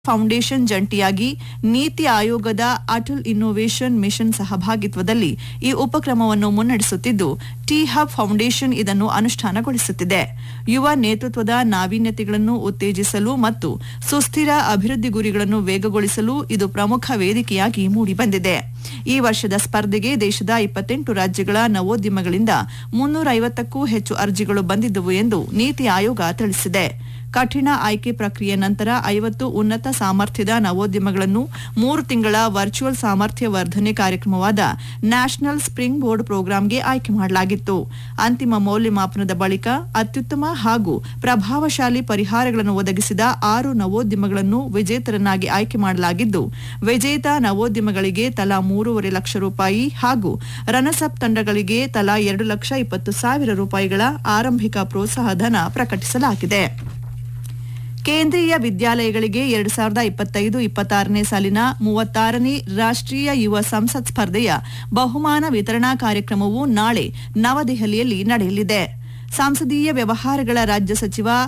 foundation ಜಂಟಿಯಾಗಿ ನೀತಿ ಆಯೋಗದ ಅಟಲ್ ಇನ್ನೋವೇಷನ್ ಮಿಷನ್ ಸಹಭಾಗಿತ್ವದಲ್ಲಿ ಈ ಉಪಕ್ರಮವನ್ನು ಮುನ್ನಡೆಸುತ್ತಿದ್ದು ಟಿ ಹಬ್ ಫೌಂಡೇಶನ್ ಇದನ್ನು ಅನುಷ್ಠಾನಗೊಳಿಸುತ್ತಿದೆ ಯುವ ನೇತೃತ್ವದ ನಾವೀನ್ಯತೆಗಳನ್ನು ಉತ್ತೇಜಿಸಲು ಮತ್ತು ಸುಸ್ಥಿರ ಅಭಿವೃದ್ಧಿ ಗುರಿಗಳನ್ನು ವೇಗಗೊಳಿಸಲು ಇದು ಪ್ರಮುಖ ವೇದಿಕೆಯಾಗಿ ಮೂಡಿಬಂದಿದೆ ಈ ವರ್ಷದ ಸ್ಪರ್ಧೆಗೆ ದೇಶದ ಇಪ್ಪತ್ತೆಂಟು ರಾಜ್ಯಗಳ ನವೋದ್ಯಮಗಳಿಂದ ಮುನ್ನೂರ ಐವತ್ತಕ್ಕೂ ಹೆಚ್ಚು ಅರ್ಜಿಗಳು ಬಂದಿದ್ದವು ಎಂದು ನೀತಿ ಆಯೋಗ ತಿಳಿಸಿದೆ ಕಠಿಣ ಆಯ್ಕೆ ಪ್ರಕ್ರಿಯೆ ನಂತರ ಐವತ್ತು ಉನ್ನತ ಸಾಮರ್ಥ್ಯದ ನವೋದ್ಯಮಗಳನ್ನು ಮೂರು ತಿಂಗಳ ವರ್ಚುವಲ್ ಸಾಮರ್ಥ್ಯ ವರ್ಧನೆ ಕಾರ್ಯಕ್ರಮವಾದ ನ್ಯಾಷನಲ್ ಸ್ಪ್ರಿಂಗ್ ಬೋರ್ಡ್ ಪ್ರೋಗ್ರಾಂಗೆ ಆಯ್ಕೆ ಮಾಡಲಾಗಿತ್ತು ಅಂತಿಮ ಮೌಲ್ಯಮಾಪನದ ಬಳಿಕ ಅತ್ಯುತ್ತಮ ಹಾಗೂ ಪ್ರಭಾವಶಾಲಿ ಪರಿಹಾರಗಳನ್ನು ಒದಗಿಸಿದ ಆರು ನವೋದ್ಯಮಗಳನ್ನು ವಿಜೇತರನ್ನಾಗಿ ಆಯ್ಕೆ ಮಾಡಲಾಗಿದ್ದು ವಿಜೇತ ನವೋದ್ಯಮಗಳಿಗೆ ತಲಾ ಮೂರುವರೆ ಲಕ್ಷ ರೂಪಾಯಿ ಹಾಗೂ ರನಸಪ್ ತಂಡಗಳಿಗೆ ತಲಾ ಎರಡು ಲಕ್ಷ ಇಪ್ಪತ್ತು ಸಾವಿರ ರೂಪಾಯಿಗಳ ಆರಂಭಿಕ ಪ್ರೋತ್ಸಾಹಧನ ಪ್ರಕಟಿಸಲಾಗಿದೆ ಕೇಂದ್ರೀಯ ವಿದ್ಯಾಲಯಗಳಿಗೆ ಎರಡು ಸಾವಿರದ ಇಪ್ಪತ್ತೈದು ಇಪ್ಪತ್ತಾರನೇ ಸಾಲಿನ ಮೂವತ್ತಾರನೇ ರಾಷ್ಟ್ರೀಯ ಯುವ ಸಂಸತ್ ಸ್ಪರ್ಧೆಯ ಬಹುಮಾನ ವಿತರಣಾ ಕಾರ್ಯಕ್ರಮವು ನಾಳೆ ನವದೆಹಲಿಯಲ್ಲಿ ನಡೆಯಲಿದೆ ಸಂಸದೀಯ ವ್ಯವಹಾರಗಳ ರಾಜ್ಯ ಸಚಿವ